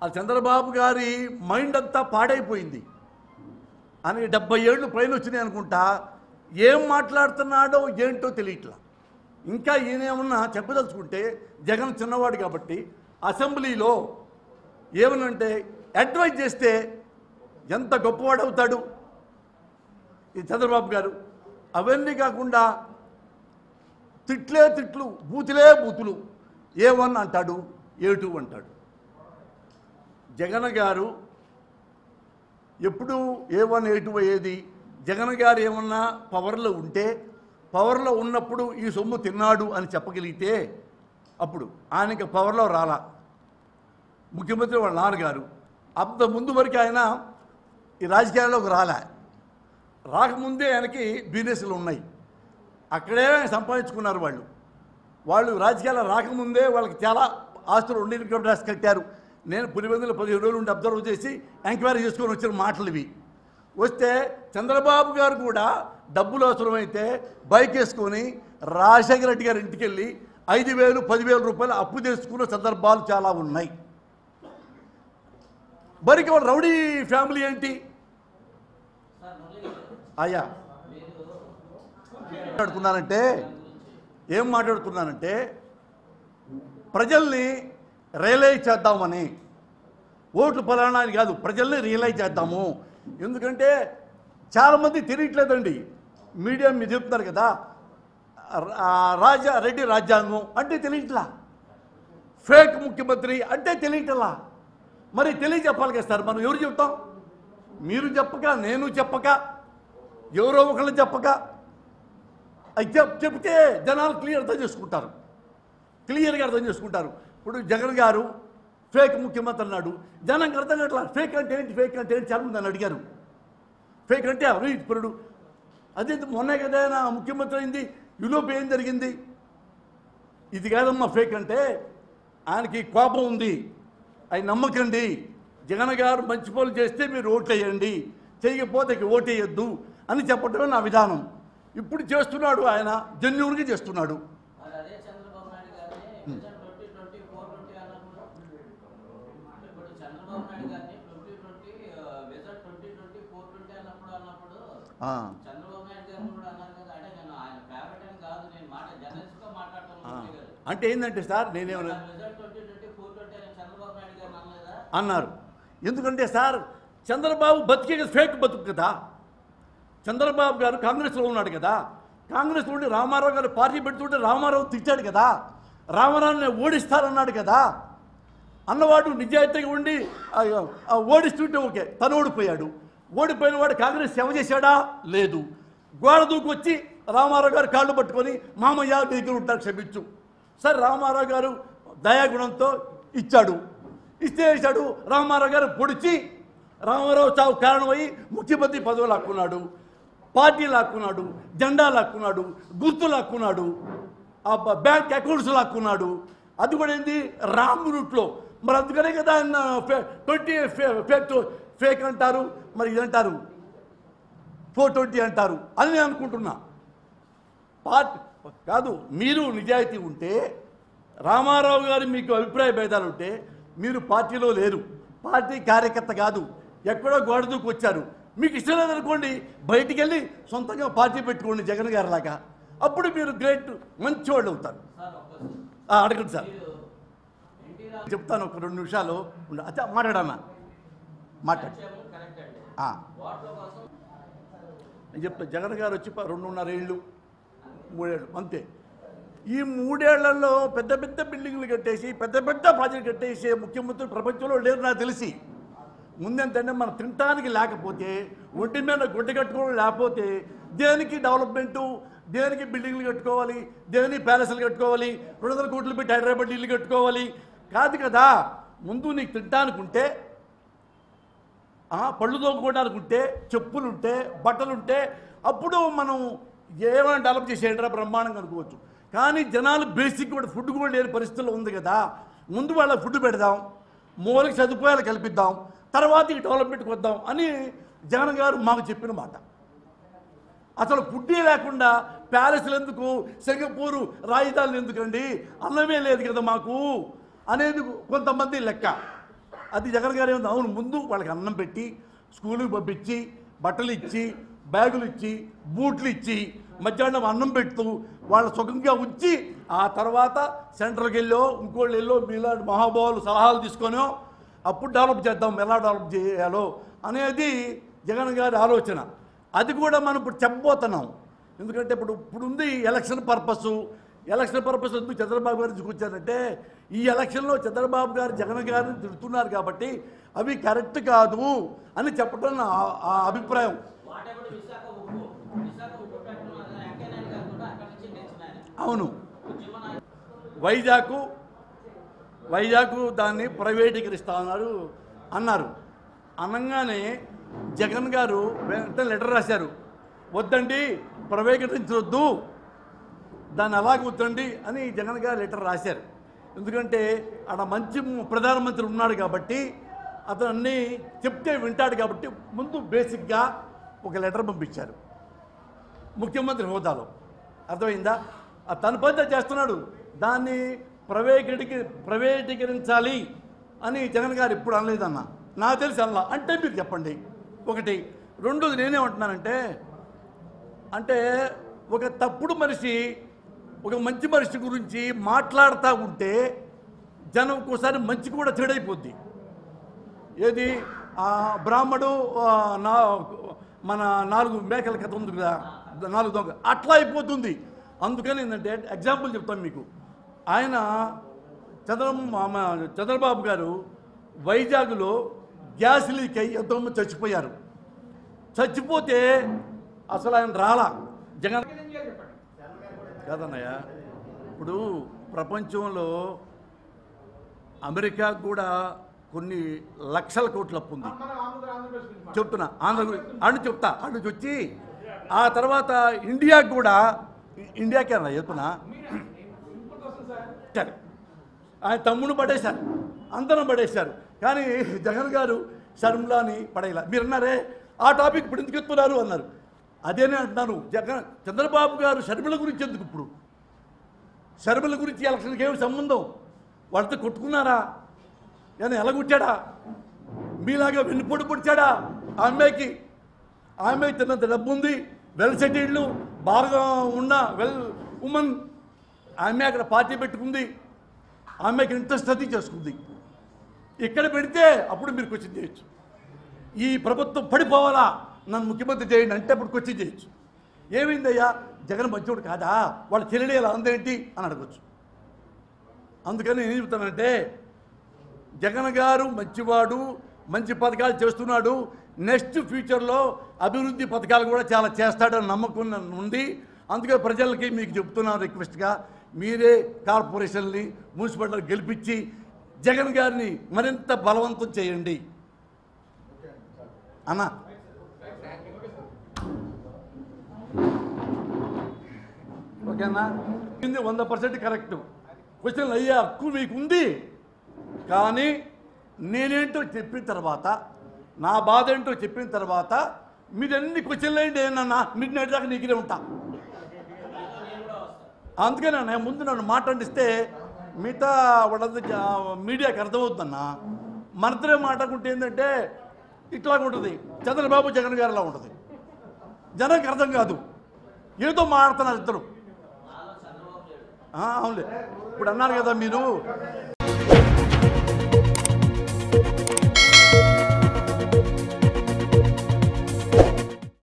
ఆ చంద్రబాబు గారి మైండ్ అంతా పాడైపోయింది అని డెబ్బై ఏళ్ళు పైన వచ్చినాయి అనుకుంటా ఏం మాట్లాడుతున్నాడో ఏంటో తెలియట్లా ఇంకా ఈయనేమన్నా చెప్పదలుచుకుంటే జగన్ చిన్నవాడు కాబట్టి అసెంబ్లీలో ఏమనంటే అడ్వైజ్ చేస్తే ఎంత గొప్పవాడు అవుతాడు ఈ చంద్రబాబు గారు అవన్నీ కాకుండా తిట్లే తిట్లు బూతులే బూతులు ఏ వన్ అంటాడు ఏ టూ అంటాడు జగన్ గారు ఎప్పుడు ఏ వన్ ఏ టూ అయ్యేది జగన్ గారు ఏమన్నా పవర్లో ఉంటే పవర్లో ఉన్నప్పుడు ఈ సొమ్ము తిన్నాడు అని చెప్పగలిగితే అప్పుడు ఆయనకి పవర్లో రాలా ముఖ్యమంత్రి వాళ్ళ నాన్నగారు అంత ముందు వరకు ఆయన ఈ రాజకీయాల్లోకి రాలే రాకముందే ఆయనకి బిజినెస్లు ఉన్నాయి అక్కడే సంపాదించుకున్నారు వాళ్ళు వాళ్ళు రాజకీయాలు రాకముందే వాళ్ళకి చాలా ఆస్తులు ఉండి ఇన్కమ్ ట్యాక్స్ కట్టారు నేను పులివెందులు పదిహేను రోజులు ఉండి అబ్జర్వ్ చేసి ఎంక్వైరీ చేసుకొని వచ్చిన మాటలు ఇవి వస్తే చంద్రబాబు గారు కూడా డబ్బులు అవసరమైతే బైక్ వేసుకొని రాజశేఖర రెడ్డి గారి ఇంటికి వెళ్ళి ఐదు వేలు పదివేల రూపాయలు అప్పు చేసుకున్న సందర్భాలు చాలా ఉన్నాయి మరికి వాళ్ళ రౌడీ ఫ్యామిలీ ఏంటి అయ్యా మాట్లాడుతున్నానంటే ఏం మాట్లాడుతున్నానంటే ప్రజల్ని రియలైజ్ చేద్దామని ఓట్లు ఫలానా అని కాదు ప్రజల్ని రియలైజ్ చేద్దాము ఎందుకంటే చాలామంది తెలియట్లేదండి మీడియా మీరు చెప్తున్నారు కదా ఆ రాజా రెడ్డి రాజ్యాంగం అంటే తెలియట్లా ఫేక్ ముఖ్యమంత్రి అంటే తెలియటలా మరి తెలియజెప్పాలి కదా సార్ మనం ఎవరు చెప్తాం మీరు చెప్పక నేను చెప్పక ఎవరో ఒకళ్ళు చెప్పక అది చెప్ చెప్తే జనాలు క్లియర్ అర్థం చేసుకుంటారు క్లియర్గా అర్థం చేసుకుంటారు ఇప్పుడు జగన్ గారు ఫేక్ ముఖ్యమంత్రి అన్నాడు జనానికి అర్థం కావట్లా ఫేక్ అంటే ఏంటి ఫేక్ అంటే ఏంటి చాలా మంది నన్ను అడిగారు ఫేక్ అంటే అవినీతిపరుడు అదే మొన్నే కదా నా ముఖ్యమంత్రి అయింది యూరోప్ ఏం జరిగింది ఇది కాదమ్మా ఫేక్ అంటే ఆయనకి కోపం ఉంది ఆయన నమ్మకండి జగన్ గారు మంచి పనులు చేస్తే మీరు ఓట్లేయండి చేయకపోతే ఇక ఓటేయొద్దు అని చెప్పడమే నా విధానం ఇప్పుడు చేస్తున్నాడు ఆయన జెన్యున్గా చేస్తున్నాడు మరి అదే చంద్రబాబు నాయుడు గారిని vision twenty twenty four twenty అన్నప్పుడు ఇప్పుడు చంద్రబాబు నాయుడు గారిని twenty twenty vision twenty twenty four twenty అన్నప్పుడు అన్నప్పుడు ఆ, చంద్రబాబు నాయుడు గారు కూడా అన్నారు కదా అంటే నేను ఆయన ఫేవరెట్ అని కాదు నేను మాట జర్నలిస్ట్ గా ఆ. మాట్లాడతాను గారు అంటే ఏంటంటే సార్ నేనేమన్నా vision twenty twenty four twenty అని చంద్రబాబు నాయుడు గారు అనలేదా అన్నారు ఎందుకంటే సార్ చంద్రబాబు బతికే ఫేక్ బతుకు కదా చంద్రబాబు గారు కాంగ్రెస్లో ఉన్నాడు కదా కాంగ్రెస్ నుండి రామారావు గారు పార్టీ పెడుతుంటే రామారావు తిట్టాడు కదా రామారావుని ఓడిస్తారన్నాడు కదా అన్నవాడు నిజాయితీగా ఉండి ఆ, ఆ, ఓడిస్తుంటే ఓకే తను ఓడిపోయాడు ఓడిపోయిన వాడు కాంగ్రెస్ సేవ చేశాడా లేదు గోడ దూకి వచ్చి రామారావు గారు కాళ్ళు పట్టుకొని మామయ్య నీ దగ్గర ఉంటారు క్షమించు సరే రామారావు గారు దయాగుణంతో ఇచ్చాడు ఇస్తే ఇచ్చాడు రామారావు గారు పొడిచి రామారావు చావు కారణమై ముఖ్యమంత్రి పదవి లాక్కున్నాడు పార్టీ లాక్కున్నాడు జెండా లాక్కున్నాడు గుర్తు లాక్కున్నాడు ఆ బ- బ్యాంక్ అకౌంట్స్ లాక్కున్నాడు అది కూడా ఏంది రామ్ రూట్లో మరి అందుకనే కదా ఆయన ట్వంటీ ఫేక్ ఫేక్ అంటారు మరి ఇది అంటారు ఫోర్ ట్వంటీ అంటారు అని నేను అనుకుంటున్నా పార్టీ కాదు మీరు నిజాయితీ ఉంటే రామారావు గారు మీకు అభిప్రాయ భేదాలు ఉంటే మీరు పార్టీలో లేరు పార్టీ కార్యకర్త కాదు ఎక్కడో గోడ దూకి వచ్చారు మీకు ఇష్టం లేదనుకోండి బయటికి వెళ్ళి సొంతంగా పార్టీ పెట్టుకోండి జగన్ గారి లాగా అప్పుడు మీరు గ్రేట్ మంచి వాళ్ళు అవుతారు సార్ ఒక్కసారి ఆ, అడగండి సార్ మీరు ఎన్టీ రామారావు చెప్తాను ఒక రెండు నిమిషాలు ఉండు. అచ్చా మాట్లాడన్నా మాట్లాడు కరెక్ట్ అండి ఆ, ఓట్ల కోసం నేను చెప్తా జగన్ గారు వచ్చి ప- రెండున్నర ఏళ్ళు మూడేళ్ళు అంతే ఈ మూడేళ్లలో పెద్ద పెద్ద బిల్డింగ్లు కట్టేసి పెద్ద పెద్ద ప్రాజెక్టులు కట్టేసే ముఖ్యమంత్రి ప్రపంచంలో లేరు నాకు తెలిసి ముందెంతంటే మనం తినటానికి లేకపోతే ఒంటి మీద గుడ్డ కట్టుకోవడం లేకపోతే దేనికి డెవలప్మెంటు దేనికి బిల్డింగ్లు కట్టుకోవాలి దేనికి ప్యాలెస్లు కట్టుకోవాలి రెండు వందల కోట్లు పెట్టి హైదరాబాద్ ఇల్లు కట్టుకోవాలి కాదు కదా ముందు నీకు తినటానికి ఉంటే ఆ, పళ్ళు తోముకోవడానికి ఉంటే చెప్పులు ఉంటే బట్టలు ఉంటే అప్పుడు మనం ఏమైనా డెవలప్ చేసేటరా బ్రహ్మాండంగా అనుకోవచ్చు కానీ జనాలు బేసిక్ కూడా ఫుడ్ కూడా లేని పరిస్థితుల్లో ఉంది కదా ముందు వాళ్ళ ఫుడ్ పెడదాం మూలకి సదుపాయాలు కల్పిద్దాం తర్వాత ఈ డెవలప్మెంట్కి వద్దాం అని జగన్ గారు మాకు చెప్పిన మాట అసలు ఫుడ్డే లేకుండా ప్యాలెస్లు ఎందుకు సింగపూరు రాజధానులు ఎందుకండి అన్నమే లేదు కదా మాకు అనేది కొంతమంది లెక్క అది జగన్ గారు ఏముంది అవును ముందు వాళ్ళకి అన్నం పెట్టి స్కూల్కి పంపించి బట్టలు ఇచ్చి బ్యాగులు ఇచ్చి బూట్లు ఇచ్చి మధ్యాహ్నం అన్నం పెడుతూ వాళ్ళ సుఖంగా ఉంచి ఆ తర్వాత సెంట్రల్కి వెళ్ళో ఇంకోళ్ళు వెళ్ళో మీలాంటి మహాబావులు సలహాలు తీసుకొనో అప్పుడు డెవలప్ చేద్దాం ఎలా డెవలప్ చేయాలో అనేది జగన్ గారి ఆలోచన అది కూడా మనం ఇప్పుడు చెప్పబోతున్నాం ఎందుకంటే ఇప్పుడు ఇప్పుడు ఉంది ఎలక్షన్ పర్పస్ ఎలక్షన్ పర్పస్ ఎందుకు చంద్రబాబు గారు తీసుకొచ్చారంటే ఈ ఎలక్షన్లో చంద్రబాబు గారు జగన్ గారిని తిడుతున్నారు కాబట్టి అవి కరెక్ట్ కాదు అని చెప్పడం నా ఆ అభిప్రాయం వాట్ ఎవర్ విశాఖ ఉప్పు విశాఖ ఉప్పు ఫ్యాక్టరీ వెంకయ్యనాయుడు గారు కూడా అక్కడి నుంచి తెచ్చిన ఆయన అవును ఉద్యమ నాయకుడు వైజాగ్ వైజాగ్ దాన్ని ప్రైవేటీకరిస్తా ఉన్నారు అన్నారు అనగానే జగన్ గారు వెంటనే లెటర్ రాశారు వద్దండి ప్రైవేటీకరించవద్దు దాన్ని అలాగే వద్దండి అని జగన్ గారు లెటర్ రాశారు ఎందుకంటే ఆడ మంచి ప్రధానమంత్రి ఉన్నాడు కాబట్టి అతను అన్నీ చెప్తే వింటాడు కాబట్టి ముందు బేసిక్గా ఒక లెటర్ పంపించారు ముఖ్యమంత్రి హోదాలో అర్థమైందా ఆ తన పని తను చేస్తున్నాడు దాన్ని ప్రైవేటీకి ప్రైవేటీకరించాలి అని జగన్ గారు ఇప్పుడు అనలేదన్న నాకు తెలిసి అనలా అంటే మీరు చెప్పండి ఒకటి రెండోది నేనేమంటున్నానంటే అంటే ఒక తప్పుడు మనిషి ఒక మంచి మనిషి గురించి మాట్లాడుతూ ఉంటే జనం ఒక్కోసారి మంచి కూడా చెడైపోద్ది ఏది ఆ బ్రాహ్మడు ఆ, నా మన నాలుగు మేకల కథ ఉంది కదా నాలుగు దొంగ అట్లా అయిపోతుంది అందుకని ఏంటంటే ఎగ్జాంపుల్ చెప్తాను మీకు ఆయన చంద్ర చంద్రబాబు గారు వైజాగ్లో గ్యాస్ లీక్ అయ్యి ఎంతోమంది చచ్చిపోయారు చచ్చిపోతే అసలు ఆయన రాలా జగన్ కాదన్నయ్య ఇప్పుడు ప్రపంచంలో అమెరికా కూడా కొన్ని లక్షల కోట్ల అప్పు ఉంది చెప్తున్నా ఆంధ్ర గురించి అటు చెప్తా అటు నుంచి వచ్చి ఆ తర్వాత ఇండియాకి కూడా ఇండియాకి అన్న చెప్తున్నా సరే ఆయన తమ్ముడు పడేశారు అందరం పడేశారు కానీ జగన్ గారు షర్మిలాని పడేయాల మీరు అన్నారే ఆ టాపిక్ ఇప్పుడు ఎందుకు ఎత్తున్నారు అన్నారు అదేనే అంటున్నాను జగన్ చంద్రబాబు గారు షర్మిల గురించి ఎందుకు ఇప్పుడు షర్మిల గురించి ఎలక్షన్కి ఏమి సంబంధం వాళ్ళతో కొట్టుకున్నారా నేను ఎలా కొట్టాడా మీలాగా వెన్నుపొడి పొడిచాడా ఆ అమ్మాయికి ఆ అమ్మాయి తిన్నంత డబ్బు ఉంది వెల్ సెటిల్డ్ బాగా ఉన్న వెల్ ఉమెన్ ఆ అమ్మాయి అక్కడ పార్టీ పెట్టుకుంది ఆ అమ్మాయికి ఇంట్రెస్ట్ అది చేసుకుంది ఇక్కడ పెడితే అప్పుడు మీరు క్వశ్చన్ చేయొచ్చు ఈ ప్రభుత్వం పడిపోవాలా నన్ను ముఖ్యమంత్రి చేయండి అంటే అప్పుడు క్వశ్చన్ చేయొచ్చు ఏమైందయ్యా జగన్ మంచోడు కాదా వాళ్ళ చెల్లెడి ఎలా అందేంటి అని అడగచ్చు అందుకని నేను ఏం చెప్తానంటే జగన్ గారు మంచివాడు మంచి పథకాలు చేస్తున్నాడు నెక్స్ట్ ఫ్యూచర్లో అభివృద్ధి పథకాలు కూడా చాలా చేస్తాడని నమ్మకం నన్ను ఉంది అందుకే ప్రజలకి మీకు చెప్తున్నాను రిక్వెస్ట్గా మీరే కార్పొరేషన్ని మున్సిపాలిటీ గెలిపించి జగన్ గారిని మరింత బలవంతం చేయండి అన్న ఓకేనా ఇది వంద పర్సెంట్ కరెక్ట్ క్వశ్చన్ అయ్యే హక్కు మీకు ఉంది కానీ నేనేంటో చెప్పిన తర్వాత నా బాధ ఏంటో చెప్పిన తర్వాత మీరు ఎన్ని క్వశ్చన్లు ఏంటి ఏనన్నా మిడ్ నైట్ దాకా నీకునే ఉంటా అందుకనే నేను ముందు నన్ను మాట్లాడిస్తే మిగతా వాళ్ళందరూ జా- మీడియాకి అర్థమవుతుందన్న మనతోనే మాట్లాడుకుంటే ఏంటంటే ఇట్లాగ ఉంటుంది చంద్రబాబు జగన్ గారిలా ఉంటుంది జనానికి అర్థం కాదు ఏదో మాట్లాడుతున్నారు ఇద్దరు నాలో చంద్రబాబు లేడు ఆ, అవునులే ఇప్పుడు అన్నారు కదా మీరు